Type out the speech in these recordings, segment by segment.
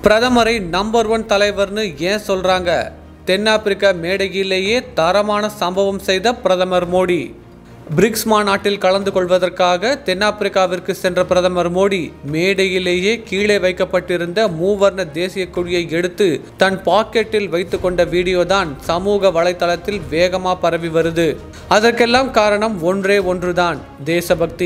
பிரதமரை number one தலைவர்னு ஏன் சொல்றாங்க தென்னாப்பிரிக்கா மேடையிலேயே தரமான சம்பவம் செய்த பிரதமர் மோடி பிரிக்ஸ் மாநாட்டில் கலந்து கொள்வதற்காக தென்னாப்பிரிக்காவிற்கு சென்ற பிரதமர் மோடி மேடையிலேயே கீழே வைக்கப்பட்டிருந்த மூவர்ண தேசிய கொடியை எடுத்து தன் பாக்கெட்டில் வைத்துக்கொண்ட வீடியோதான் சமூக வலைதளத்தில் வேகமா பரவி வருது அதற்கெல்லாம் காரணம் ஒன்றே ஒன்றுதான் தேசபக்தி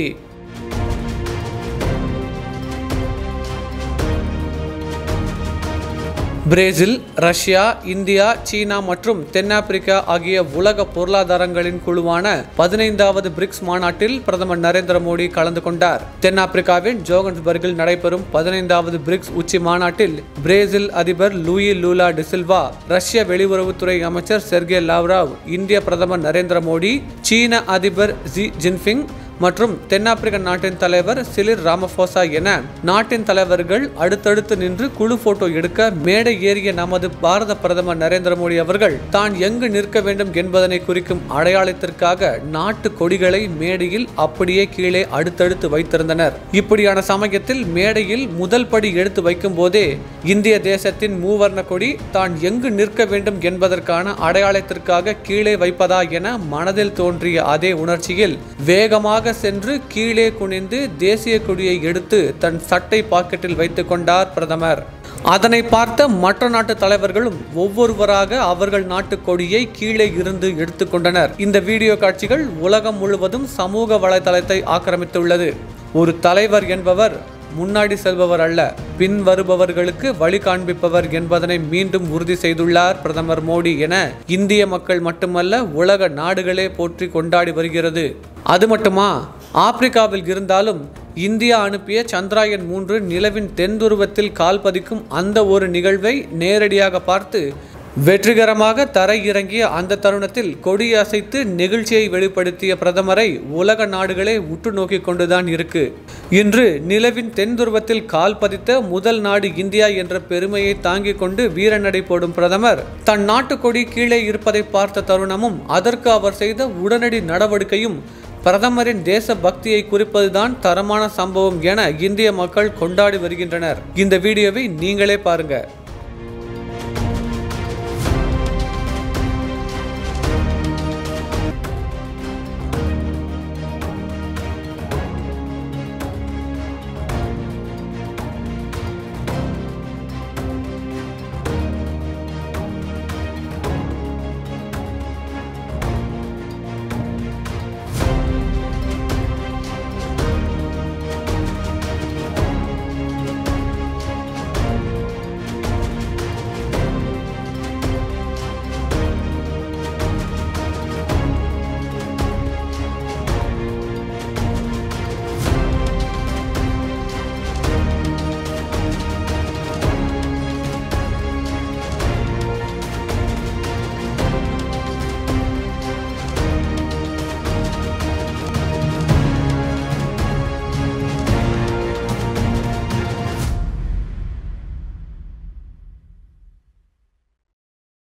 பிரேசில் ரஷ்யா இந்தியா சீனா மற்றும் தென்னாப்பிரிக்கா ஆகிய உலக பொருளாதாரங்களின் குழுவான பதினைந்தாவது பிரிக்ஸ் மாநாட்டில் பிரதமர் நரேந்திர மோடி கலந்து கொண்டார் தென்னாப்பிரிக்காவின் ஜோகன்ஸ்பர்கில் நடைபெறும் பதினைந்தாவது பிரிக்ஸ் உச்சி மாநாட்டில் பிரேசில் அதிபர் லூயி லூலா டிசில்வா ரஷ்ய வெளியுறவுத்துறை அமைச்சர் செர்கே லாவ்ராவ் இந்திய பிரதமர் நரேந்திர மோடி சீன அதிபர் ஜி ஜின்பிங் மற்றும் தென்னாப்பிரிக்க நாட்டின் தலைவர் சிலிர் ராமபோசா என நாட்டின் தலைவர்கள் அடுத்தடுத்து நின்று குழு போட்டோ எடுக்க மேடை ஏறிய நமது பாரத பிரதமர் நரேந்திர மோடி அவர்கள் தான் எங்கு நிற்க வேண்டும் என்பதனை குறிக்கும் அடையாளத்திற்காக நாட்டு கொடிகளை மேடையில் அப்படியே கீழே அடுத்தடுத்து வைத்திருந்தனர் இப்படியான சமயத்தில் மேடையில் முதல் படி எடுத்து வைக்கும் போதே இந்திய தேசத்தின் மூவர்ண கொடி தான் எங்கு நிற்க வேண்டும் என்பதற்கான அடையாளத்திற்காக கீழே வைப்பதா என மனதில் தோன்றிய அதே உணர்ச்சியில் வேகமாக சென்று கீழே குனிந்து தேசிய கொடியை எடுத்து தன் சட்டை பாக்கெட்டில் வைத்துக் கொண்டார் பிரதமர் அதனை பார்த்த மற்ற நாட்டு தலைவர்களும் ஒவ்வொருவராக அவர்கள் நாட்டு கொடியை கீழே இருந்து எடுத்துக்கொண்டனர் இந்த வீடியோ காட்சிகள் உலகம் முழுவதும் சமூக வலைதளத்தை ஆக்கிரமித்துள்ளது ஒரு தலைவர் என்பவர் முன்னாடி செல்பவர் அல்ல பின் வருபவர்களுக்கு வழி காண்பிப்பவர் என்பதனை மீண்டும் உறுதி செய்துள்ளார் பிரதமர் மோடி என இந்திய மக்கள் மட்டுமல்ல உலக நாடுகளே போற்றி கொண்டாடி வருகிறது அது மட்டுமா ஆப்பிரிக்காவில் இருந்தாலும் இந்தியா அனுப்பிய சந்திராயன் மூன்று நிலவின் தென்துருவத்தில் கால் பதிக்கும் அந்த ஒரு நிகழ்வை நேரடியாக பார்த்து வெற்றிகரமாக தரை இறங்கிய அந்த தருணத்தில் கொடி அசைத்து நெகிழ்ச்சியை வெளிப்படுத்திய பிரதமரை உலக நாடுகளே உற்று நோக்கி கொண்டுதான் இருக்கு இன்று நிலவின் தென் துருவத்தில் கால் பதித்த முதல் நாடு இந்தியா என்ற பெருமையை தாங்கிக் கொண்டு வீரநடை போடும் பிரதமர் தன் நாட்டு கொடி கீழே இருப்பதை பார்த்த தருணமும் அதற்கு அவர் செய்த உடனடி நடவடிக்கையும் பிரதமரின் தேச பக்தியை குறிப்பதுதான் தரமான சம்பவம் என இந்திய மக்கள் கொண்டாடி வருகின்றனர் இந்த வீடியோவை நீங்களே பாருங்க